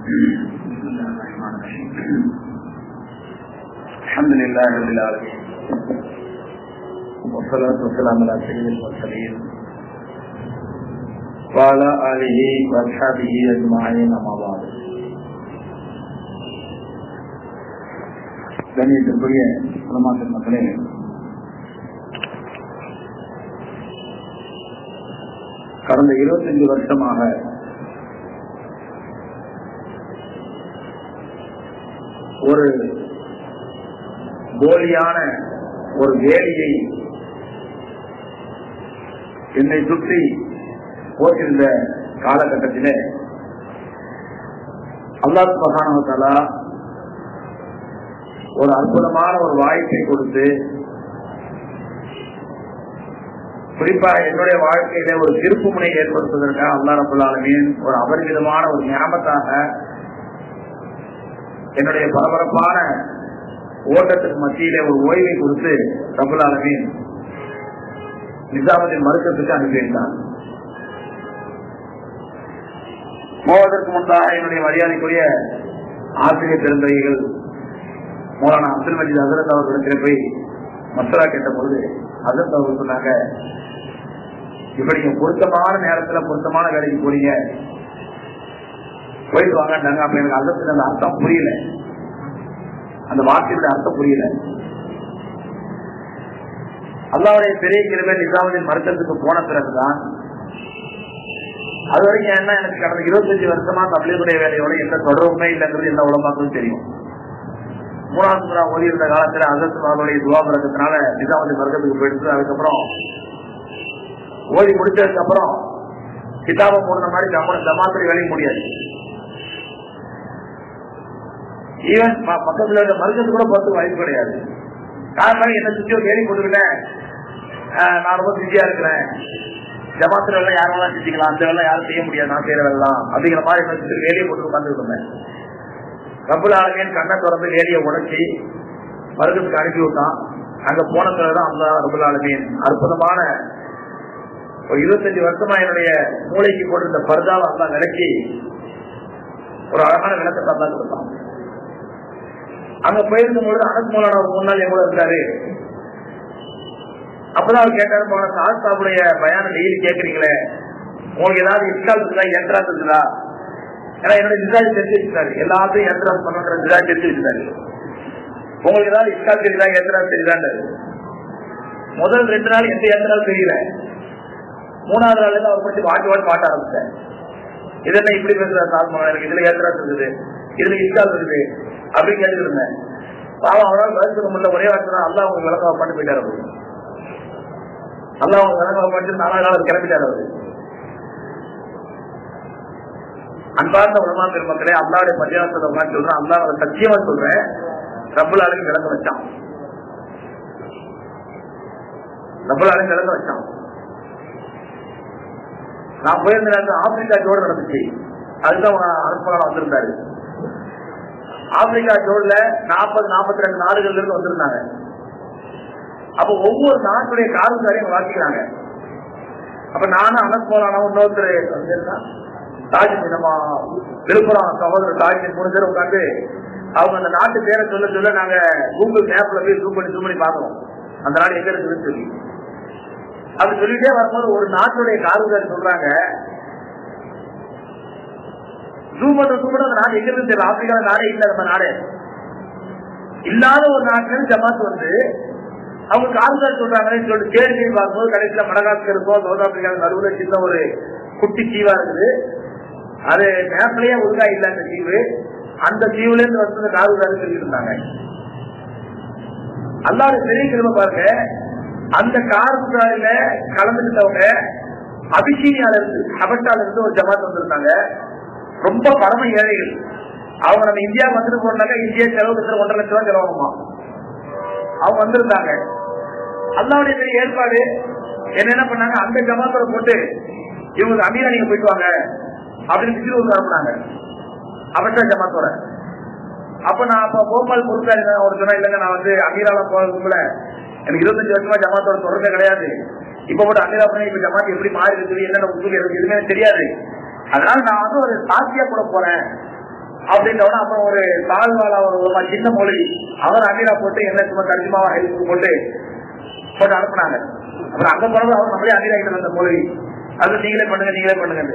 بسم الله الرحمن الرحيم الحمد لله رب العالمين والصلاة والسلام على سيد المرسلين وعلى آله وأصحابه أجمعين أما بعد கண்ணியத்திற்குரிய குலமாத்தின் மக்களே கடந்த இருபத்தஞ்சு வருஷமாக ஒரு போலியான ஒரு வேலியை என்னை சுற்றி போட்டிருந்த காலகட்டத்திலே அல்லாஹ் மகானவத்தாலா ஒரு அற்புதமான ஒரு வாய்ப்பை கொடுத்து குறிப்பாக என்னுடைய வாழ்க்கையில ஒரு திருப்பு முனை ஏற்படுத்துவதற்காக அல்லா ரபுல்லாலுமீன் ஒரு அபரிமிதமான ஒரு ஞாபகத்தாக என்னுடைய பரபரப்பான ஓட்டத்துக்கு மத்தியிலே ஒரு ஓய்வை கொடுத்து ரபுல்லாலுமீன் நிசாமுதீன் மருத்துவத்துக்கு அனுப்பியிருந்தார் போவதற்கு முன்பாக என்னுடைய மரியாதைக்குரிய ஆசிரியர் பெருந்தகைகள் மௌலானா அப்துல் மஜீத் ஹசரத் அவர்களிடத்தில் போய் மசரா கேட்ட பொழுது ஹசரத் அவர்கள் சொன்னாங்க இப்ப நீங்க பொருத்தமான நேரத்துல பொருத்தமான வேலைக்கு போறீங்க போயிட்டு வாங்கட்டாங்க அப்ப எனக்கு அர்த்தத்துக்கு அந்த அர்த்தம் புரியல அந்த வார்த்தையோட அர்த்தம் புரியல அல்லாவுடைய பெரிய கிழமை நிசாமுதீன் மருத்துவத்துக்கு போன பிறகுதான் அது வரைக்கும் என்ன எனக்கு கடந்த இருபத்தஞ்சு வருஷமா தபிலுடைய வேலையோட எந்த தொடர்புமே இல்லைங்கிறது எல்லா உலமாக்கும் தெரியும் மூணாவது முறை ஓதி இருந்த காலத்துல அசத்து அவருடைய துவா பிறக்கத்தினால நிசாமுதீன் மருத்துவத்துக்கு போயிட்டு அதுக்கப்புறம் ஓதி முடிச்சதுக்கு அப்புறம் கிதாபம் போடுற மாதிரி ஜமாத்துடைய வேலைய முடியாது ஈவன் பக்கத்துல இருக்க மருத்துவத்து கூட பார்த்து வாய்ப்பு கிடையாது காரணம் என்ன சுற்றி ஒரு வேலை போட்டுக்கிட்டேன் நான் ரொம்ப பிஸியா இருக்கிறேன் ஜமாத்துல எல்லாம் யாரும் எல்லாம் செஞ்சுக்கலாம் அந்த வேலை யாரும் செய்ய முடியாது நான் செய்யற வேலை அப்படிங்கிற மாதிரி என்ன சுற்றி வேலையை போட்டு உட்காந்துட்டு இருந்தேன் ரப்புல ஆளுமையின் கண்ணை திறந்து வேலையை உடைச்சி மருத்துவத்துக்கு அனுப்பி விட்டான் அங்க போன பிறகுதான் அந்த ரபுல் ஆளுமையின் அற்புதமான ஒரு இருபத்தஞ்சு வருஷமா என்னுடைய மூளைக்கு போட்டிருந்த பர்தாவை அல்லா விளக்கி ஒரு அழகான விளக்கத்தை அல்லா கொடுத்தான் அங்க போயிருக்கும் பொழுது அனத் மூலான ஒரு முன்னாள் எவ்வளவு இருந்தாரு அப்பதான் அவர் கேட்டாரு போன சாஸ்தாவுடைய பயான டெய்லி கேக்குறீங்களே உங்களுக்கு ஏதாவது இஸ்கால் இருக்குதா என்ட்ராஸ் இருக்குதா ஏன்னா என்னோட நிசாஜ் தெரிஞ்சு வச்சுட்டாரு எல்லாத்தையும் என்ட்ராஸ் பண்ணுற நிசாஜ் தெரிஞ்சு வச்சுட்டாரு உங்களுக்கு ஏதாவது இஸ்கால் தெரியுதா என்ட்ராஸ் தெரியுதான்னு முதல் ரெண்டு நாள் எந்த என்ட்ராஸ் தெரியல மூணாவது நாள் அவர் பற்றி வாட்டி வாட்டி பாட்ட ஆரம்பிச்சேன் இது என்ன இப்படி பேசுற சாத்மா எனக்கு இதுல ஏத்தராஸ் இருக்குது இதுல இஸ்கால் இருக்குது அப்படின்னு கேட்டுட்டு இருந்தேன் பாவம் அவரால் பதில் சொல்ல முடியல ஒரே வார்த்தை அல்லா அவங்க விளக்கம் பண்ணி போயிட்டாரு அவரு அல்லா அவங்க விளக்கம் பண்ணி நாலாவது நாள் கிளம்பிட்டாரு அவரு அன்பார்ந்த உலமா பெருமக்களே அல்லாவுடைய பரியாசத்தை உட்காந்து சொல்றேன் அல்லா அதை சத்தியமா சொல்றேன் ரப்புலாலையும் விளக்க வச்சான் ரப்புலாலையும் விளக்க வச்சான் நான் போயிருந்த நேரத்தில் ஆப்பிரிக்கா ஜோடு நடந்துச்சு அதுதான் அனுப்பலாம் வந்திருந்தாரு ஆப்பிரிக்கா ஜோடுல நாற்பது நாற்பத்தி ரெண்டு நாடுகள்ல இருந்து வந்திருந்தாங்க அப்ப ஒவ்வொரு நாட்டுடைய காரணத்தாரையும் வாசிக்கிறாங்க அப்ப நானும் அனஸ்மோலான இன்னொருத்தர் தாஜ் நம்ம விழுப்புரம் சகோதரர் தாஜ் மூணு பேர் உட்காந்து அவங்க அந்த நாட்டு பேரை சொல்ல சொல்ல நாங்க கூகுள் மேப்ல போய் ஜூம் பண்ணி ஜூம் பண்ணி பாக்குறோம் அந்த நாடு எங்க இருக்குன்னு சொல்லி அப்படி சொல்லிட்டே வரும்போது ஒரு நாட்டுடைய காரணம் சொல்றாங்க ஜூம் பண்ண ஜூம் பண்ண அந்த நாடு எங்க இருந்து தெரியல ஆப்பிரிக்கால நாடே இல்ல நம்ம நாடு இல்லாத ஒரு நாட்டுல ஜமாத் வந்து அவங்க காரணம் சொல்றாங்கன்னு சொல்லிட்டு தேடி தேடி பார்க்கும்போது கடைசியில மடகாஸ்கர் இருக்கும் சவுத் ஆப்பிரிக்கா நடுவுல சின்ன ஒரு குட்டி தீவா இருக்குது அது மேப்லயே ஒழுங்கா இல்ல அந்த தீவு அந்த தீவுல இருந்து வந்து காரணம் சொல்லி இருந்தாங்க அல்லாத பெரிய கிழமை பாருங்க அந்த கார்குடாரில கலந்துக்கிட்டவங்க அபிசீனியால இருந்து ஹபட்டால இருந்து ஒரு ஜமாத் வந்திருந்தாங்க ரொம்ப பரம ஏழைகள் அவங்க நம்ம இந்தியா வந்துட்டு போனாக்கா இந்தியா செலவு ஒன்றரை லட்சம் ரூபாய் செலவாகுமா அவங்க வந்திருந்தாங்க அல்லாவுடைய பெரிய ஏற்பாடு என்ன என்ன பண்ணாங்க அந்த ஜமாத்தோட போட்டு இவங்க அமீரா நீங்க போயிட்டு வாங்க அப்படின்னு திருவூர் அனுப்புனாங்க அவசர ஜமாத்தோட அப்ப நான் அப்ப கோபால் பொறுத்தாரு அவர் சொன்னா இல்லங்க நான் வந்து அமீரால போறதுக்குள்ள எனக்கு இருபத்தஞ்சு வருஷமா ஜமாத்தோட தொடர்பே கிடையாது இப்ப மட்டும் அமீரா பண்ணி இப்ப ஜமாத் எப்படி மாறி இருக்குது என்னென்ன உசுல் எனக்கு எதுவுமே தெரியாது அதனால நான் வந்து ஒரு சாட்சியா கூட போறேன் அப்படின்றவன அப்புறம் ஒரு தாழ்வாள ஒரு சின்ன மொழி அவர் அமீரா போட்டு என்ன சும்மா தர்ஜிமாவா ஹெல்ப் போட்டு போட்டு அனுப்புனாங்க அப்புறம் அங்க போனது அவர் நம்மளே அமீரா கிட்ட வந்த மொழி அது நீங்களே பண்ணுங்க நீங்களே பண்ணுங்க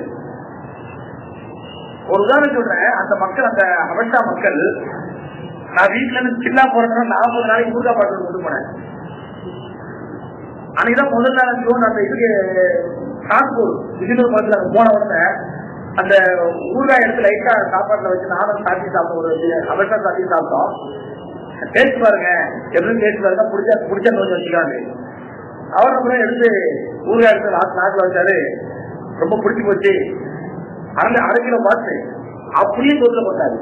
ஒரு உதாரணம் சொல்றேன் அந்த மக்கள் அந்த அவஷா மக்கள் நான் வீட்டுல இருந்து சில்லா போறதுனா நாற்பது நாளைக்கு ஊர்கா பாட்டு கொண்டு போனேன் அன்னைக்குதான் முதல் நாள் ஜூன் அந்த இதுக்கு கான்பூர் விஜயநூர் பக்கத்துல அங்க போன உடனே அந்த ஊறுகாய் எடுத்து லைட்டா சாப்பாட்டுல வச்சு நானும் சாத்தி சாப்பிட்டோம் ஒரு அவசரம் சாத்தி சாப்பிட்டோம் டேஸ்ட் பாருங்க எப்படி டேஸ்ட் பாருங்க பிடிச்ச பிடிச்ச நோய் வச்சுக்காங்க அவர் கூட எடுத்து ஊறுகாய் எடுத்து லாஸ்ட் நாட்டில் வச்சாரு ரொம்ப பிடிச்சி போச்சு அரை அரை கிலோ பார்த்து அப்படியே தோத்துல போட்டாரு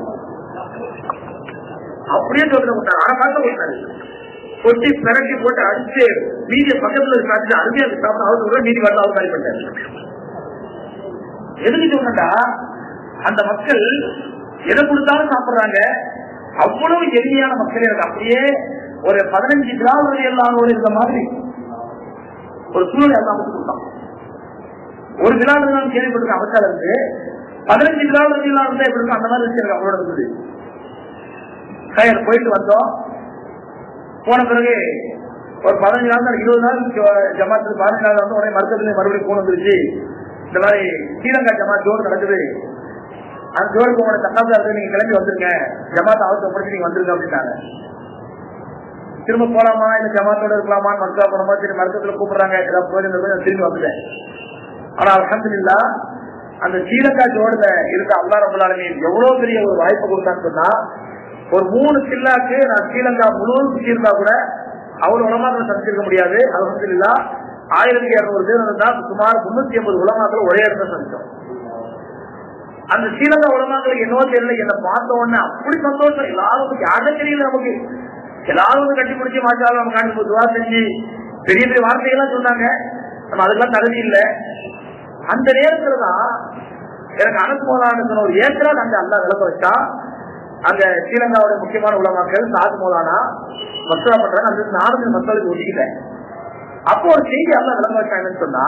அப்படியே தோத்துல போட்டாரு அரை பார்த்து போட்டாரு கொட்டி பிறக்கி போட்டு அடிச்சு மீதிய பக்கத்துல சாப்பிட்டு அருமையா சாப்பிட்டு அவருக்கு கூட மீதி வரல அவர் காலி பண்ணாரு எதுக்கு சொன்னா அந்த மக்கள் எதை கொடுத்தாலும் சாப்பிடுறாங்க அவ்வளவு எளிமையான மக்கள் எனக்கு அப்படியே ஒரு பதினஞ்சு கிராம எல்லாம் இருந்த மாதிரி ஒரு சூழ்நிலை எல்லாம் அமைச்சு கொடுத்தான் ஒரு விழாவில் தான் கேள்விப்பட்டிருக்க அவசாரம் இருந்து பதினஞ்சு விழாவில் எல்லாம் இருந்தா எப்படி இருக்கும் அந்த மாதிரி இருந்துச்சு எனக்கு அவ்வளவு இருந்தது சரி போயிட்டு வந்தோம் போன பிறகு ஒரு பதினஞ்சு நாள் இருபது நாள் ஜமாத்து பதினஞ்சு நாள் வந்து உடனே மருத்துவத்துல மறுபடியும் போன் வந்துருச்சு இந்த மாதிரி ஸ்ரீலங்கா ஜமாத் ஜோடு நடக்குது அந்த ஜோருக்கு உங்களோட தக்காசா இருக்கு நீங்க கிளம்பி வந்துருங்க ஜமாத் அவசரம் படிச்சு நீங்க வந்துருங்க அப்படின்னாங்க திரும்ப போலாமா இல்ல ஜமாத்தோட இருக்கலாமா மருத்துவ போனோமா சரி மருத்துவத்துல கூப்பிடுறாங்க ஏதாவது போயிருந்தது நான் திரும்பி வந்துட்டேன் ஆனா அலமதுல்லா அந்த ஸ்ரீலங்கா ஜோடுல இருக்க அல்லா ரபுல்லாலுமே எவ்வளவு பெரிய ஒரு வாய்ப்பு கொடுத்தான்னு சொன்னா ஒரு மூணு சில்லாக்கு நான் ஸ்ரீலங்கா முழுவதும் சுற்றியிருந்தா கூட அவ்வளவு உலமாக்களை சந்திச்சிருக்க முடியாது அலமதுல்லா ஆயிரத்தி இருநூறு பேர் இருந்தா சுமார் முன்னூத்தி ஐம்பது உலமாக்கள் ஒரே இடத்துல சந்திச்சோம் அந்த ஸ்ரீலங்கா உலமாக்களுக்கு என்னவோ தெரியல என்ன பார்த்த உடனே அப்படி சந்தோஷம் எல்லாரும் யாரும் தெரியல நமக்கு எல்லாரும் வந்து கட்டி பிடிச்சி மாச்சாலும் நம்ம காட்டி துவா செஞ்சு பெரிய பெரிய வார்த்தைகள்லாம் சொன்னாங்க நம்ம அதுக்கெல்லாம் தகுதி இல்லை அந்த நேரத்துல தான் எனக்கு அனுப்புவதான ஒரு ஏற்கனவே அந்த அல்லா விளக்க வச்சா அங்க ஸ்ரீலங்காவோட முக்கியமான உலமாக்கள் சாது மோலானா மசோதா பண்றாங்க அந்த நானும் மக்களுக்கு ஒதுக்கிட்டேன் அப்போ ஒரு செய்தி அல்லா விளக்க வச்சாங்கன்னு சொன்னா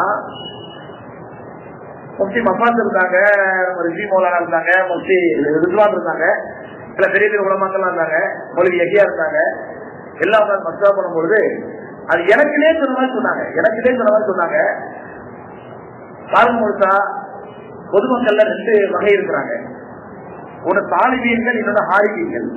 முஃப்தி மஃபாஸ் இருந்தாங்க ரிஷி மௌலானா இருந்தாங்க முஃப்தி ரிதுவான் இருந்தாங்க சில பெரிய பெரிய உலமாக்கள்லாம் இருந்தாங்க மொழி எகியா இருந்தாங்க எல்லாம் அவங்க மசோதா பண்ணும்பொழுது அது எனக்குனே சொன்ன மாதிரி சொன்னாங்க எனக்குனே சொன்ன மாதிரி சொன்னாங்க பாருங்க முழுசா பொதுமக்கள்ல ரெண்டு வகை இருக்கிறாங்க ஒன்னு தாலிபீன்கள் இன்னொன்னு ஹாரிபீன்கள்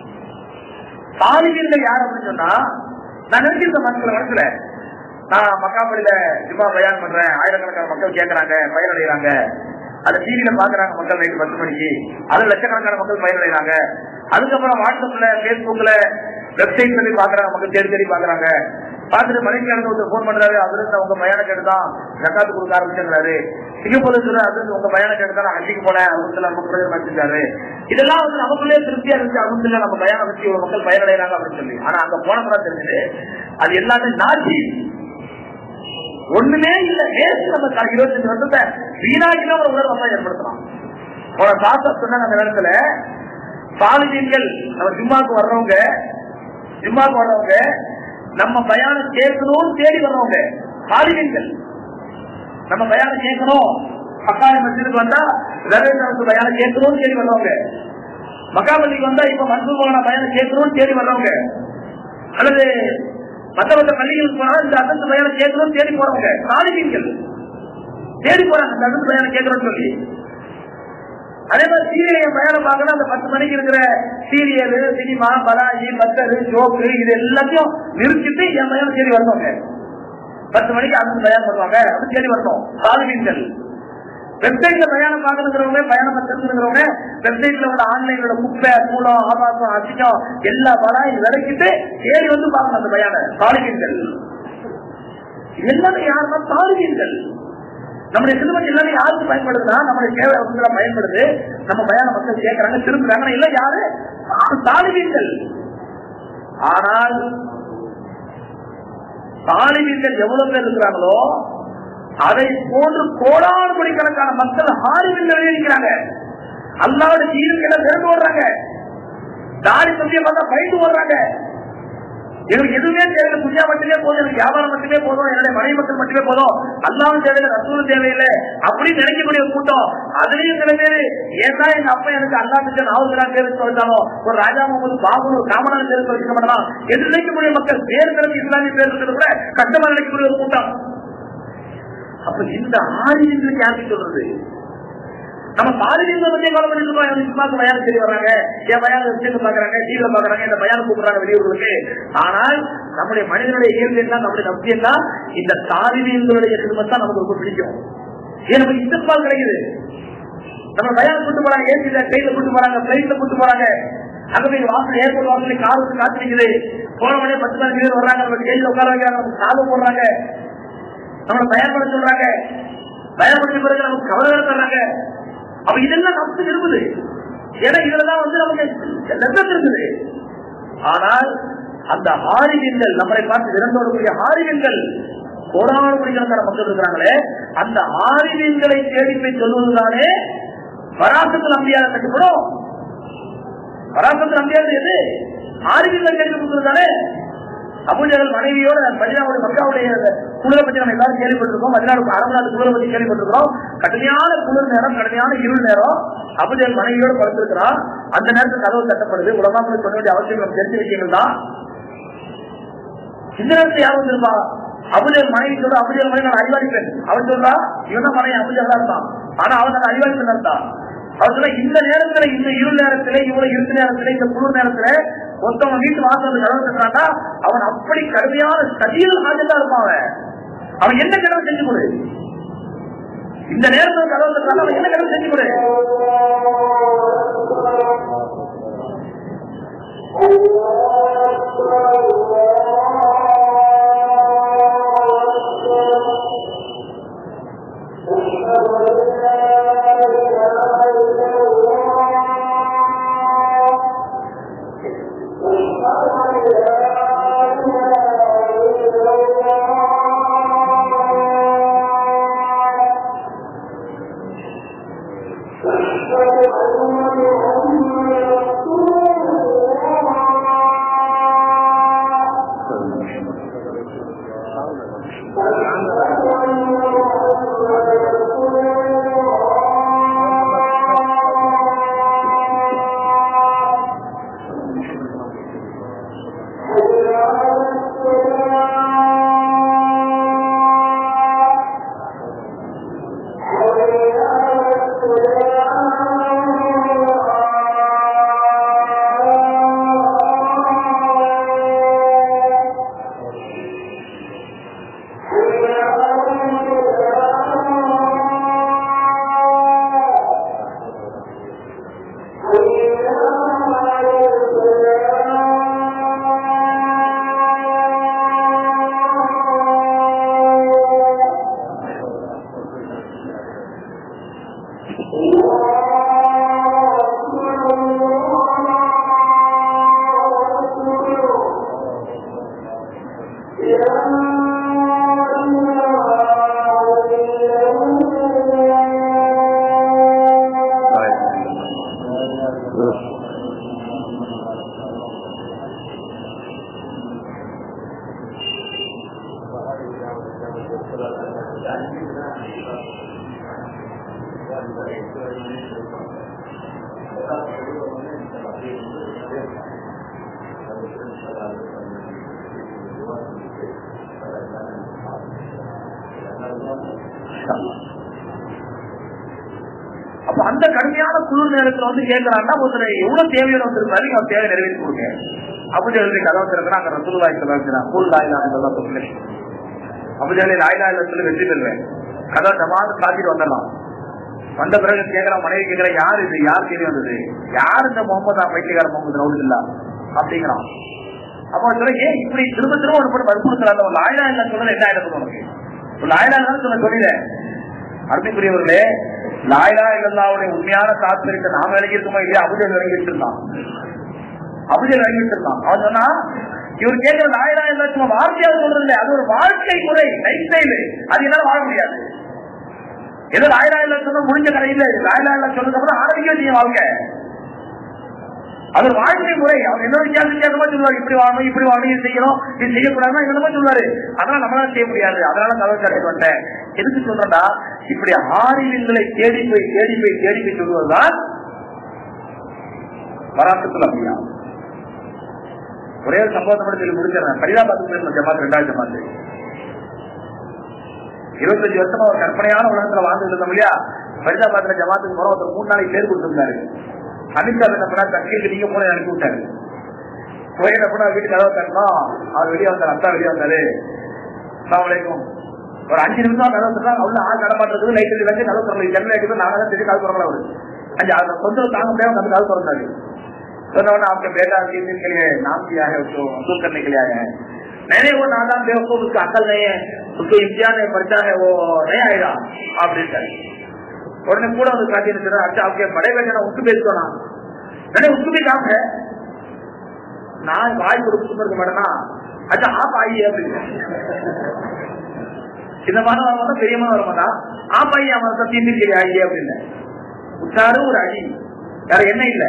தாலிபீன்கள் யார் அப்படின்னு சொன்னா நான் நினைச்சிருந்த மக்கள் மனசுல நான் மக்காப்பள்ளியில ஜும்மா பயான் பண்றேன் ஆயிரக்கணக்கான மக்கள் கேட்கறாங்க பயனடைகிறாங்க அதை டிவியில பாக்குறாங்க மக்கள் நைட்டு பத்து மணிக்கு அது லட்சக்கணக்கான மக்கள் பயனடைகிறாங்க அதுக்கப்புறம் வாட்ஸ்அப்ல பேஸ்புக்ல வெப்சைட் சொல்லி பாக்குறாங்க மக்கள் தேடி தேடி பாக்குறாங்க பார்த்துட்டு மணிக்கு நடந்து ஒருத்தர் போன் பண்றாரு அதுல இருந்து உங்க பயான கேட்டுதான் ஜக்காத்து கொடுக்க ஆரம்பிச்சிருக்காரு சிங்கப்பூர்ல சொல்ற அதுல இருந்து உங்க பயான கேட்டுதான் நான் அன்றைக்கு போனேன் அவங்க நம்ம பிரயோஜனம் வச்சிருக்காரு இதெல்லாம் வந்து நமக்குள்ளே திருப்தியா இருந்துச்சு அவங்க நம்ம பயான வச்சு ஒரு மக்கள் பயனடைகிறாங்க அப்படின்னு சொல்லி ஆனா அங்க போனப்பதான் தெரிஞ்சது அது எல்லாமே நாட்சி ஒண்ணுமே இல்ல வேஸ்ட் நம்ம இருபத்தஞ்சு வருஷத்தை வீணாக்கினா ஒரு உணர்வு நம்ம ஏற்படுத்தலாம் போன சாஸ்தா சொன்னாங்க அந்த நேரத்துல சாலிதீன்கள் நம்ம ஜிம்மாக்கு வர்றவங்க ஜிம்மாக்கு வர்றவங்க நம்ம பயானம் கேட்கணும் தேடி வர்றவங்க சாலிதீன்கள் நம்ம பயானம் கேட்கணும் பக்காய மசிதுக்கு வந்தா ரவேந்திரனுக்கு பயானம் கேட்கணும் தேடி வர்றவங்க மகாபலிக்கு வந்தா இப்ப மன்சூர் மோகனா பயானம் கேட்கணும் தேடி வர்றவங்க அல்லது மத்த மத்த பள்ளிகளுக்கு போனா இந்த அசத்து பயானம் கேட்கணும் தேடி போறவங்க சாலிதீன்கள் தேடி போறாங்க இந்த அசத்து பயானம் கேட்கணும்னு சொல்லி அதே மாதிரி சீரியல் பயணம் பார்க்கணும் அந்த பத்து மணிக்கு இருக்கிற சீரியல் சினிமா பலாஜி பத்தரு ஜோக்கு இது எல்லாத்தையும் நிறுத்திட்டு என் பயணம் தேடி வரணுங்க பத்து மணிக்கு அந்த பயணம் பண்ணுவாங்க அது தேடி வரணும் சாலிமீன்கள் வெப்சைட்ல பயணம் பார்க்கணுங்கிறவங்க பயணம் தெரிஞ்சுக்கிறவங்க வெப்சைட்ல உள்ள ஆன்லைனோட குப்பை மூலம் ஆபாசம் அசிக்கம் எல்லா பலாயும் விளக்கிட்டு தேடி வந்து பார்க்கணும் அந்த பயான சாலிமீன்கள் எல்லாமே யாருன்னா சாலிமீன்கள் நம்முடைய சிறுவன் எல்லாமே யாருக்கு பயன்படுதுன்னா நம்முடைய சேவை அவங்கள பயன்படுது நம்ம பயான மக்கள் கேட்கறாங்க திரும்புறாங்க இல்ல யாரு தாலிபீன்கள் ஆனால் தாலிபீன்கள் எவ்வளவு பேர் இருக்கிறாங்களோ அதை போன்று கோடான கோடிக்கணக்கான மக்கள் ஹாரிவில் இருக்கிறாங்க அல்லாவோட சீருக்களை திறந்து ஓடுறாங்க தாடி சத்திய பார்த்தா பயந்து ஓடுறாங்க எங்களுக்கு எதுவுமே தேவையில்லை துணியா மட்டுமே போதும் எனக்கு வியாபாரம் மட்டுமே போதும் என்னுடைய மனைவி மக்கள் மட்டுமே போதும் அல்லாவும் தேவையில்லை ரசூலும் தேவையில்லை அப்படின்னு நினைக்கக்கூடிய ஒரு கூட்டம் அதுலயும் சில பேரு ஏன்னா எங்க அப்பா எனக்கு அல்லா மிச்சம் நாவுகிறா தேர்வு வச்சாலும் ஒரு ராஜா முகமது பாபு ஒரு காமராஜ் தேர்வு வச்சுக்க மாட்டான் என்று நினைக்கக்கூடிய மக்கள் வேறு பிறகு இஸ்லாமிய பேர் இருக்கிறது கூட கஷ்டமா நினைக்கக்கூடிய ஒரு கூட்டம் அப்ப இந்த ஆரியங்களுக்கு யாருக்கு சொல்றது நம்ம பாலியல் பத்தியே கவலை பண்ணிட்டு இருக்கோம் இஸ்லாத்து பயான் சரி வர்றாங்க என் பயான விஷயத்தை பாக்குறாங்க டிவில பாக்குறாங்க இந்த பயான கூப்பிடுறாங்க வெளியூர்களுக்கு ஆனால் நம்முடைய மனிதனுடைய இயல்பு என்ன நம்முடைய நம்பியம் தான் இந்த தாலிபியங்களுடைய குடும்பம் தான் நமக்கு ரொம்ப பிடிக்கும் ஏன் நமக்கு இஷ்டப்பால் கிடைக்குது நம்ம பயான் கூட்டு போறாங்க ஏசில ட்ரெயின்ல கூட்டு போறாங்க பிளைட்ல கூட்டு போறாங்க அங்க போய் வாசல் ஏர்போர்ட் வாசல் கார் வந்து காத்து நிக்குது போன உடனே பத்து பதினஞ்சு பேர் வர்றாங்க நம்ம கேள்வி உட்கார வைக்கிறாங்க நமக்கு சாதம் போடுறாங்க நம்மளை பயன் பண்ண சொல்றாங்க பயன்படுத்த பிறகு நமக்கு கவலை தர்றாங்க அப்ப இதெல்லாம் நமக்கு இருக்குது ஏன்னா இதுலதான் வந்து நமக்கு லெசன் இருக்குது ஆனால் அந்த ஆரிவியங்கள் நம்மளை பார்த்து இறந்தோடக்கூடிய ஆரிவியங்கள் கோடான மணிக்கணக்கான மக்கள் இருக்கிறாங்களே அந்த ஆரிவியங்களை தேடி போய் சொல்வதுதானே வராசத்தில் அம்பியாக கட்டுப்படும் வராசத்தில் அம்பியாக எது ஆரிவியங்களை தேடி கொடுத்ததுதானே அபுஜகல் மனைவியோட மதினாவுடைய மக்காவுடைய குளிரை பத்தி நம்ம எல்லாரும் கேள்விப்பட்டிருக்கோம் மதினாவுக்கு அரபு குளிரை பத்தி கேள்விப்பட்டிருக்கோம் கடுமையான குளிர் நேரம் கடுமையான இருள் நேரம் அபுஜகல் மனைவியோட படுத்திருக்கிறான் அந்த நேரத்தில் கதவு தட்டப்படுது உலகமாக சொல்ல வேண்டிய அவசியம் நம்ம தெரிஞ்ச விஷயங்கள் தான் இந்த நேரத்தில் யார் வந்திருப்பா அபுஜல் மனைவி சொல்ற அபுஜல் மனைவி நான் அறிவாளி பெண் அவன் சொல்றா இவன் தான் மனைவி அபுஜலா இருந்தான் ஆனா அவன் அந்த அறிவாளி பெண் இருந்தான் அவர் சொல்ல இந்த நேரத்துல இந்த இருள் நேரத்துல இவ்வளவு இருட்டு நேரத்துல இந்த குளிர் நேரத்துல ஒருத்தவன் வீட்டு வாசல் கடவுள் கட்டுறான்னா அவன் அப்படி கடுமையான சதியில் ஹாஜர்தான் இருப்பான் அவன் அவன் என்ன கடவுள் செஞ்சு கொடு இந்த நேரத்தில் கடவுள் கட்டுறான் அவன் என்ன கடவுள் செஞ்சு கொடு அப்ப அந்த கடுமையான குளிர் நேரத்துல வந்து கேட்கிறான்னா ஒருத்தர் எவ்வளவு தேவையோட வந்திருக்காரு அவர் தேவை நிறைவேற்றி கொடுங்க அபுஜலி கதவை திறக்கிறா அங்க ரசூலுல்லாஹி ஸல்லல்லாஹு அலைஹி வஸல்லம் கூல் லாயிலா இல்லல்லாஹ் சொல்லு அபுஜலி லாயிலா இல்ல சொல்லி வெற்றி பெறுவேன் கதவை ஜமாத் காத்திட்டு வந்துடலாம் வந்த பிறகு கேட்கிற மனைவி கேட்கிற யார் இது யார் கேள்வி வந்தது யார் இந்த முகமது பைத்தியக்கார முகமது ரவுதுல்லா அப்படிங்கிறான் அப்ப சொல்ல ஏன் இப்படி திரும்ப திரும்ப ஒரு போட்டு வற்புறுத்தல ஒரு லாயிலா இல்ல சொல்றது என்ன ஆயிடுது உனக்கு ஒரு லாயிலா இல்ல சொல்ல சொல்லிட அருமைக்குரியவர்களே லாயிலா இல்லல்லாவுடைய உண்மையான தாத்பரியத்தை நாம விளங்கி இருக்கோமோ இல்லையா அபுஜல் விளங்கிட்டு இருந்தான் அபுஜல் விளங்கிட்டு இருந்தான் அவன் சொன்னா இவர் கேட்கிற லாயிலா இல்ல சும்மா வார்த்தையாக சொல்றது இல்லை அது ஒரு வாழ்க்கை முறை லைஃப் ஸ்டைல் அது என்னால வாழ முடியாது ஏதோ லாயிலா இல்ல சொன்னா முடிஞ்ச கதை இல்ல லாயிலா இல்ல சொன்னதுக்கு அப்புறம் ஆரம்பிக்க செய்ய வாழ்க்கை அது ஒரு வாழ்க்கை முறை அவர் என்ன வித்தியாசம் வித்தியாசமா சொல்லுவார் இப்படி வாழணும் இப்படி வாழணும் இது செய்யணும் இது செய்யக்கூடாதுன்னா என்னமோ சொல்லுவாரு அதனால நம்மளால செய்ய முடியாது அதனால கதவை கடைக்கு வந்துட்டேன் எதுக்கு சொல்றேன்டா இப்படி ஆறிலிங்களை தேடி போய் தேடி போய் தேடி போய் சொல்லுவதுதான் வராசத்துல அப்படியா ஒரே ஒரு சம்பவத்தை மட்டும் சொல்லி முடிச்சிடறேன் ஃபரிதாபாத்துக்கு போயிருந்தோம் ஜமாத் ரெண்டாவது ஜமாத்து இருபத்தஞ்சு வருஷமா ஒரு கற்பனையான உலகத்துல வாழ்ந்துட்டு இருந்தோம் இல்லையா ஃபரிதாபாத்ல ஜமாத்துக்கு போற ஒருத்தர் மூணு நாளைக்கு பேர் கொடுத்திருந்தாரு அமித்ஷா என்ன பண்ணா தக்கீலுக்கு நீங்க போன அனுப்பி விட்டாரு போய் என்ன பண்ணா வீட்டு கதவை தரணும் அவர் வெளியே வந்தார் அத்தா வெளியே வந்தாரு அஸ்ஸலாமு அலைக்கும் ஒரு அஞ்சு நிமிஷம் கதவை திறந்தா உள்ள ஆள் நடமாட்டதுக்கு லைட் வச்சு கதவு திறந்து ஜன்னல் இருக்குது நாங்க தான் தெரியும் கதவு திறக்கல அவரு அஞ்சு அந்த தொந்தரவு தாங்க முடியாம அந்த கதவு திறந்தாரு சொன்ன உடனே आपके बेटा तीन दिन के लिए नाम किया है उसको मंजूर करने के लिए आया है मैंने वो नादान बेवकूफ उसका अकल नहीं है उसको इम्तिहान में पढ़ता है वो नहीं आएगा आप देता उन्होंने पूरा उनको काटी ने अच्छा आपके बड़े बेटे ना उसको भेज दो ना मैंने उसको भी काम है நான் வாய் கொடுத்து இருக்க மாட்டேனா அச்சா ஆப் ஆயி அப்படின்னு சின்ன மாதம் வர மாட்டா பெரிய மாதம் வர மாட்டா ஆப் ஆயி அவன் சத்தியம் சரி ஆயி அப்படின்னு உச்சாரு ஒரு அடி வேற என்ன இல்ல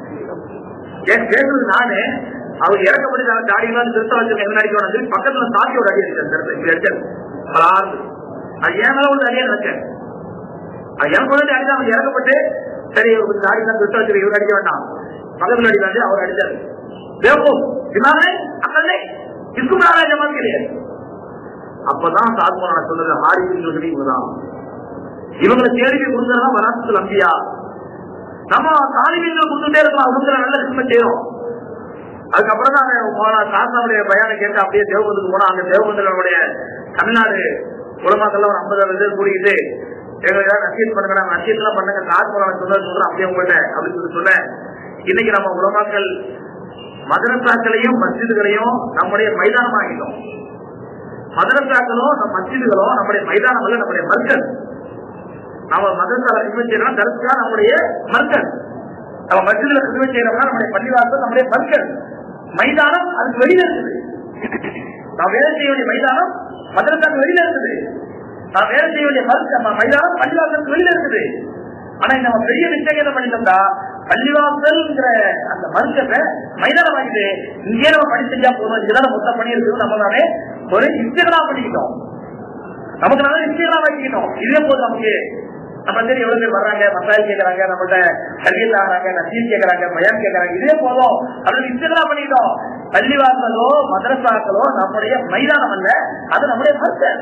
என் பேசுறது நானு அவர் இறக்கப்பட்டு நான் தாடியெல்லாம் திருத்த வச்சு என்ன அடிக்கணும் சொல்லி பக்கத்துல சாத்தி ஒரு அடி அடிச்சேன் இப்படி அடிச்சேன் பலாந்து அது ஏன் மேல ஒரு அடியா நினைச்சேன் அது எனக்கு வந்து அடிச்சா அவர் இறக்கப்பட்டு சரி ஒரு தாடியெல்லாம் திருத்த வச்சு இவர் அடிக்க வேண்டாம் பக்கத்துல அடிக்காது அவர் அடிச்சாரு देखो दिमाग नहीं अकल नहीं इसको बना रहा है जमात के लिए அப்பதான் சாத்மான சொன்னது ஹாரி பின்னுக்கு இவங்கதான் இவங்களை தேடி போய் கொடுத்தா வராசத்தில் அம்பியா நம்ம தாலிபீன்கள் கொடுத்துட்டே இருக்கோம் அவங்க நல்ல கிருஷ்ண செய்யறோம் அதுக்கப்புறம் தான் போன சாஸ்தாவுடைய பயானை கேட்டு அப்படியே தேவபந்துக்கு போனா அங்க தேவபந்தனுடைய தமிழ்நாடு உலமாக்கெல்லாம் ஒரு ஐம்பது பேர் கூடிக்கிட்டு எங்களுக்கு நசியத் பண்ணுங்க நாங்க நசியத்லாம் பண்ணுங்க சாத்மான சொன்னது சொல்றோம் அப்படியே உங்கள்கிட்ட அப்படின்னு சொல்லி சொன்னேன் இன்னைக்கு நம்ம உலமாக்கள் மதரசாக்களையும் மஸ்ஜிதுகளையும் நம்முடைய மைதானம் ஆகிட்டோம் மதரசாக்களும் நம்ம மஸ்ஜிதுகளும் நம்முடைய மைதானம் அல்ல நம்முடைய மர்க்கல் நம்ம மதரசால கிருமி செய்யறோம் தரத்துக்கா நம்முடைய மர்க்கல் நம்ம மஸ்ஜிதுல கிருமி செய்யறோம்னா நம்முடைய பள்ளிவாசல் நம்முடைய மர்க்கல் மைதானம் அதுக்கு வெளியில இருக்குது நான் வேலை செய்ய வேண்டிய மைதானம் மதரசாக்கு வெளியில இருக்குது நான் வேலை செய்ய வேண்டிய மருத்துவ மைதானம் பள்ளிவாசலுக்கு வெளியில இருக்குது ஆனா நம்ம பெரிய மிஸ்டேக் என்ன பண்ணிட்டோம்டா பள்ளிவாசல்ங்கிற அந்த மருத்துவத்தை மைதானம் ஆகிட்டு இங்கே நம்ம பணி செஞ்சா போதும் இதுதான் மொத்த பணி இருக்குது நம்ம நானே ஒரு இன்ஸ்டகிரா பண்ணிக்கிட்டோம் நமக்கு நாம இன்ஸ்டகிரா ஆக்கிக்கிட்டோம் இதே போதும் நமக்கு நம்ம சரி எவ்வளவு பேர் வர்றாங்க மசால் கேட்கறாங்க நம்மகிட்ட கல்வியில் ஆகிறாங்க நசீல் கேட்கறாங்க பயம் கேட்கறாங்க இதே போதும் அப்படின்னு இன்ஸ்டகிரா பண்ணிக்கிட்டோம் பள்ளிவாசலோ மதரசாக்களோ நம்முடைய மைதானம் அல்ல அது நம்முடைய மருத்துவ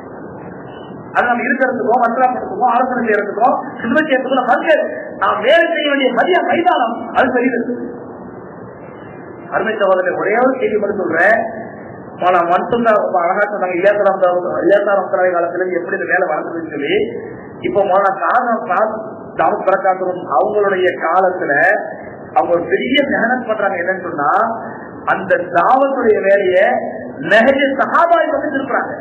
அது நம்ம இருக்கிறதுக்கோ மந்திராபத்துக்கோ ஆலோசனை செய்யறதுக்கோ சிறுமை செய்யறதுக்கோ மருந்து நாம் வேலை செய்ய வேண்டிய மதிய மைதானம் அது பெரியது அருமை சகோதரர் ஒரே ஒரு செய்தி மட்டும் சொல்றேன் போன மட்டும்தான் ரொம்ப அழகா சொன்னாங்க இல்லையாத்தரம் இல்லையாத்தாரம் தலைமை காலத்துல எப்படி இந்த வேலை வளர்ந்ததுன்னு சொல்லி இப்போ மோனா காரணம் தாமஸ் பிரகாசம் அவங்களுடைய காலத்துல அவங்க ஒரு பெரிய மெஹனத் பண்றாங்க என்னன்னு சொன்னா அந்த தாவத்துடைய வேலையை நெகஜ சகாபாய் பக்கத்து இருக்கிறாங்க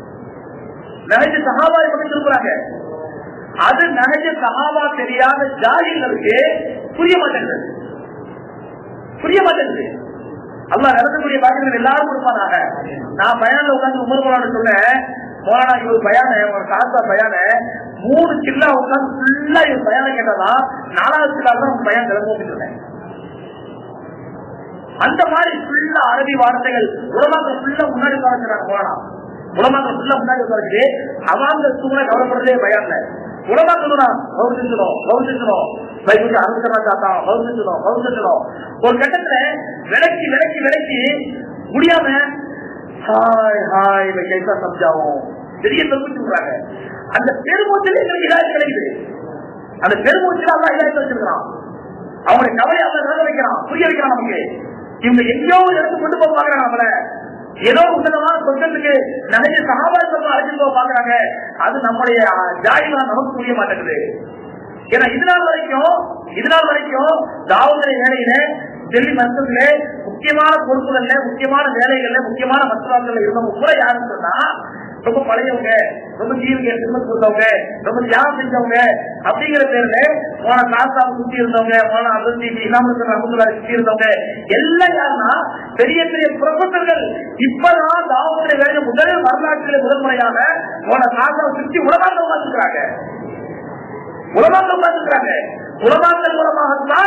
நகஜ சகாபாய் பக்கத்து இருக்கிறாங்க அது நகஜ சகாபா தெரியாத ஜாதிகளுக்கு புரிய மாட்டேங்குது புரிய மாட்டேங்குது அல்லா நடத்தக்கூடிய பாக்கியம் எல்லாரும் கொடுப்பானாங்க நான் பயானில் உட்காந்து உமர் போலான்னு சொன்னேன் மோலானா இவர் பயான ஒரு சாஸ்தா பயான மூணு கில்லா உட்காந்து ஃபுல்லா இவர் பயான கேட்டாதான் நாலாவது கில்லா தான் பயான் கிளம்பும் சொன்னேன் அந்த மாதிரி ஃபுல்லா அரபி வார்த்தைகள் உலமாக்கள் ஃபுல்லா முன்னாடி உட்காந்துறாங்க மோலானா உலமாக்கள் ஃபுல்லா முன்னாடி உட்காந்து அவங்க சூழ்நிலை கவலைப்படுறதே பயான்ல உலமாக்கள் கவுர் செஞ்சிடும் கவுர் செஞ்சிடும் பைபிள் அனுசரணா சாத்தா கவுர் செஞ்சிடும் கவுர் செஞ்சிடும் ஒரு கட்டத்துல விலக்கி விலக்கி விலக்கி முடியாம ஹாய் ஹாய் இதை கைசா சம்ஜாவும் பெரிய பெருமூச்சு விடுறாங்க அந்த பெருமூச்சில எங்களுக்கு இதாயத்து கிடைக்குது அந்த பெருமூச்சில அல்லா இதாயத்து வச்சிருக்கிறான் அவங்களுடைய கவலை அல்ல நடக்க வைக்கிறான் புரிய வைக்கிறான் நமக்கு இவங்க எங்கேயோ ஒரு இடத்துக்கு கொண்டு போக பாக்குறாங்க நம்மள ஏதோ உன்னதமான சொந்தத்துக்கு நிறைய சகாபாசம் அழைச்சிட்டு போக பாக்குறாங்க அது நம்முடைய ஜாயிலாம் நமக்கு புரிய மாட்டேங்குது ஏன்னா இது நாள் வரைக்கும் இது நாள் வரைக்கும் தாவூதரை வேலையில டெல்லி மருத்துவத்திலே முக்கியமான பொறுப்புகள்ல முக்கியமான வேலைகள்ல முக்கியமான மருத்துவர்கள் இருந்தவங்க கூட யாருன்னு சொன்னா ரொம்ப பழையவங்க ரொம்ப ஜீவிக திருமணம் கொடுத்தவங்க ரொம்ப தியாகம் செஞ்சவங்க அப்படிங்கிற பேர்ல போன காசாவை சுத்தி இருந்தவங்க போன அதிர்ச்சி இல்லாமல் அமுதுலா சுத்தி இருந்தவங்க எல்லாம் யாருன்னா பெரிய பெரிய ப்ரொஃபசர்கள் இப்பதான் தாவூதரை வேலை முதல் வரலாற்றில் முதன்முறையாக போன காசாவை சுத்தி உலகாக உட்காந்துக்கிறாங்க உலமாக்கள் பார்த்துக்கிறாங்க உலமாக்கள் மூலமாகத்தான்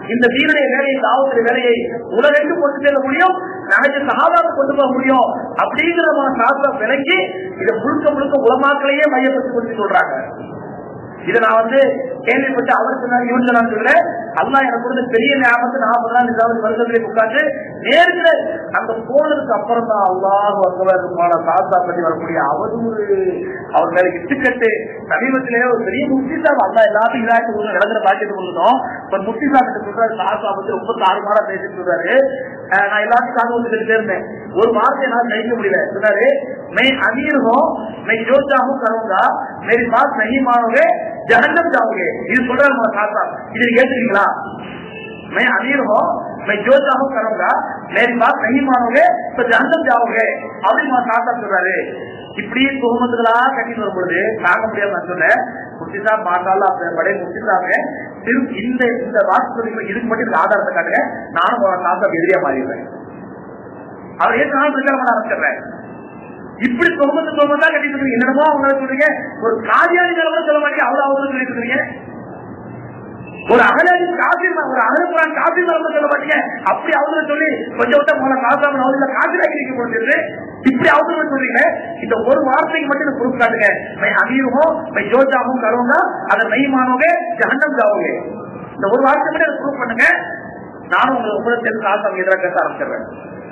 இந்த தீனுடைய வேலையை தாவத்துடைய வேலையை உலகெங்கு கொண்டு செல்ல முடியும் நாளைக்கு சகாபாக கொண்டு போக முடியும் அப்படிங்கிற சாஸ்திர விலைக்கு இதை முழுக்க முழுக்க உலமாக்களையே மையப்படுத்தி கொண்டு சொல்றாங்க இதை நான் வந்து கேள்விப்பட்டு அவர் சொன்னார் இவன் சொன்னான்னு சொல்ல அல்லா எனக்கு கொடுத்த பெரிய ஞாபகத்தை நாற்பது நாள் ஏதாவது வருஷத்துல உட்காந்து நேர்ல அந்த போனதுக்கு அப்புறம் தான் அல்லாஹ் வந்தவருமான சாஸ்தா பற்றி வரக்கூடிய அவதூறு அவர் மேல இட்டுக்கட்டு சமீபத்திலே ஒரு பெரிய முக்திசா அல்லா எல்லாத்தையும் இதாக்கி கொடுங்க நடக்கிற பாக்கியத்தை கொடுக்கணும் இப்ப முக்திசா கிட்ட சொல்றாரு சாஸ்தா பத்தி ரொம்ப தாறுமாறா பேசிட்டு சொல்றாரு அஹ் நான் எல்லாத்தையும் காது வந்து சொல்லிட்டே இருந்தேன் ஒரு வார்த்தையை நான் நினைக்க முடியல சொன்னாரு மெய் அமீர் ஹோ மெய் ஜோஜா ஹூ கருங்கா मेरी बात नहीं मानोगे जहन्नम जाओगे இது சொல்றாரு நம்ம சாஸ்தா இது கேட்டுறீங்களா मैं अमीर हूँ मैं जो चाहूँ करूंगा मेरी बात नहीं मानोगे तो जहन्नम जाओगे அப்படின்னு நம்ம சாஸ்தா சொல்றாரு இப்படி துகமத்துகளா கட்டிட்டு வரும் பொழுது தாங்க முடியாது நான் சொன்னேன் முஃப்தி சாப் மாசாலா படை முஃப்தி சாப்ங்க திரு இந்த இந்த வாக்கு சொல்லி இதுக்கு மட்டும் இந்த ஆதாரத்தை காட்டுங்க நானும் உங்க சாஸ்தா எதிரியா மாறிடுறேன் அவர் ஏற்கனவே பிரச்சாரம் பண்ண ஆரம்பிச்சிடுறேன் இப்படி தொகுமத்து தொகுமத்தா கட்டிட்டு இருக்கீங்க என்னமோ அவங்க சொல்றீங்க ஒரு காதியாளி நிலவரம் சொல்ல மாட்டேங்க அவ்வளவு அவங்க சொல்லிட்டு இருக்கீங்க ஒரு அகலாதி காபி ஒரு அகலப்புறான் காபி நிலவரம் சொல்ல மாட்டீங்க அப்படி அவங்க சொல்லி கொஞ்சம் விட்ட போல காசாம அவங்க காசு ஆக்கி போட்டு இப்படி அவங்க சொல்றீங்க இந்த ஒரு வார்த்தைக்கு மட்டும் எனக்கு பொறுப்பு காட்டுங்க மை அமீருமோ மை ஜோஜாவும் கருவங்க அதை மெய் மாணவங்க ஜஹண்டம் ஜாவுங்க இந்த ஒரு வார்த்தை மட்டும் எனக்கு ப்ரூவ் பண்ணுங்க நானும் உங்களுக்கு கூட சேர்ந்து காசாமி எதிராக பேச ஆரம்பிச்சிடுறேன்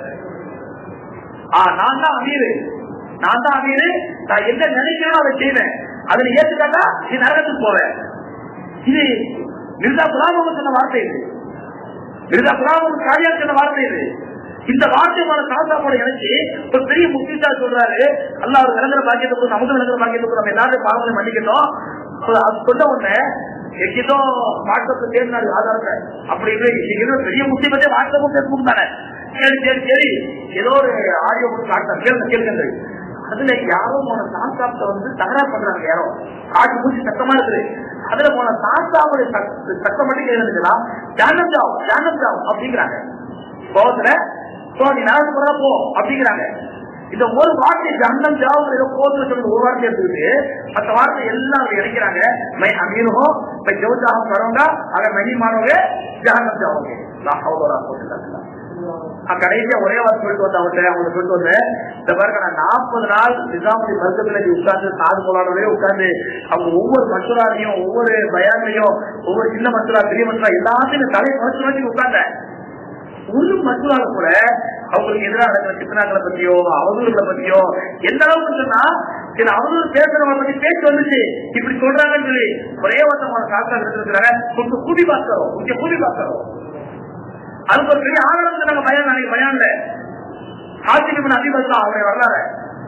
ஆ நான் தான் அமீரு நான் தான் அமீரு நான் என்ன நினைக்கிறேனோ அதை செய்வேன் அதுல ஏத்துக்காட்டா நீ நரகத்துக்கு போவேன் இது மிர்சா குலாமுக்கு சொன்ன வார்த்தை இது மிர்சா குலாமுக்கு காரியா சொன்ன வார்த்தை இது இந்த வார்த்தையான சாசாவோட இணைச்சு ஒரு பெரிய முக்கியத்தா சொல்றாரு அல்லா ஒரு விளங்குற பாக்கியத்துக்கு நமக்கு விளங்குற பாக்கியத்துக்கு நம்ம எல்லாரும் பாவங்களை மன்னிக்கணும் அது சொன்ன உடனே எங்கிட்டோ வாட்ஸ்அப்ல தேடினாரு ஆதாரத்தை அப்படி இல்லை பெரிய முக்கியமத்தே வாட்ஸ்அப்பும் பேஸ்புக் தானே சரி சரி சரி ஏதோ ஒரு ஆடியோ கொடுத்து காட்டுறாங்க கேளுங்க கேளுங்க அதுல யாரோ போன சாஸ்தாப்த வந்து தகராறு பண்றாங்க யாரோ காட்டு மூச்சு சத்தமா இருக்குது அதுல போன சாஸ்தாவுடைய சத்தம் மட்டும் கேளுங்களா ஜானம் ஜாவ் ஜானம் ஜாவ் அப்படிங்கிறாங்க கோவத்துல போ நீ நடந்து போறா போ அப்படிங்கிறாங்க இந்த ஒரு வார்த்தை ஜன்னம் ஜாவும் ஏதோ போதுன்னு சொல்லிட்டு ஒரு வார்த்தை எடுத்துக்கிட்டு மற்ற வார்த்தை எல்லாம் அவங்க இணைக்கிறாங்க மை அமீரும் மை ஜோஜாவும் வரவங்க அத மகிமானவங்க ஜானம் ஜாவுங்க நான் ஹவுதரா போட்டுட்டாங்க கடைசியா ஒரே வார்த்தை சொல்லிட்டு வந்த அவங்கள்ட்ட அவங்க சொல்லிட்டு வந்தேன் இந்த பாருங்க நான் நாற்பது நாள் நிசாமுடி மருத்துவத்துல உட்கார்ந்து சாது போலாடவே உட்கார்ந்து அவங்க ஒவ்வொரு மசுராலையும் ஒவ்வொரு பயான்லையும் ஒவ்வொரு சின்ன மசுரா பெரிய மசுரா எல்லாத்தையும் தலை மறுத்து வச்சு உட்கார்ந்தேன் ஒரு மசுரால கூட அவங்களுக்கு எதிராக நடக்கிற சித்தனாக்களை பத்தியோ அவதூறுகளை பத்தியோ எந்த அளவுக்கு சொன்னா சில அவதூறு பேசுறவங்க பத்தி பேச்சு வந்துச்சு இப்படி சொல்றாங்கன்னு சொல்லி ஒரே வருஷமான சாஸ்திரம் எடுத்துருக்கிறாங்க கொஞ்சம் கூடி பார்க்கிறோம் கொஞ்சம் கூடி பார்க்கிறோம் அதுக்கு ஒரு பெரிய ஆதாரம் சொன்னாங்க பயம் நாளைக்கு பயான்ல ஹாசிபின் அதிபத்தா அவரை வரலாறு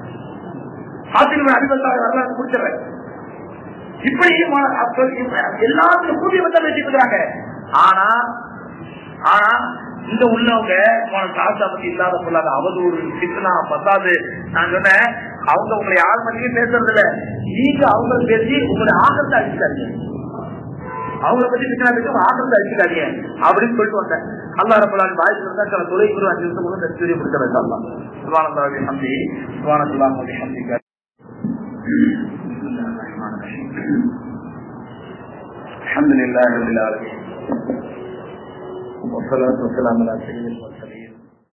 ஹாசிபின் அதிபத்தா அவரை வரலாறு குடிச்சிடுறேன் இப்படி எல்லாத்தையும் கூட்டி வச்சா பேசிட்டு இருக்காங்க ஆனா ஆனா இந்த உள்ளவங்க போன தாத்தா பத்தி இல்லாத சொல்லாத அவதூறு சித்தனா பத்தாது நான் சொன்னேன் அவங்க உங்களை யார் பத்தியும் பேசுறது இல்ல நீங்க அவங்க பேசி உங்களுடைய ஆகத்தை அடிச்சாங்க அவங்கள பத்தி பின்னா பேசும் ஆகத்தை அடிச்சுக்காதீங்க அப்படின்னு சொல்லிட்டு வந்தேன் அல்லா ரபுல்லான் வாய்ப்பு இருந்தா சில தொலை குரு அஞ்சு நிமிஷம் கூட தஸ்தூரிய கொடுக்க வேண்டாம் சுபானந்தாவி ஹம்தி சுபானத்துல்லா மோதி ஹம்திகர் الحمد لله رب العالمين والصلاة والسلام على سيد المرسلين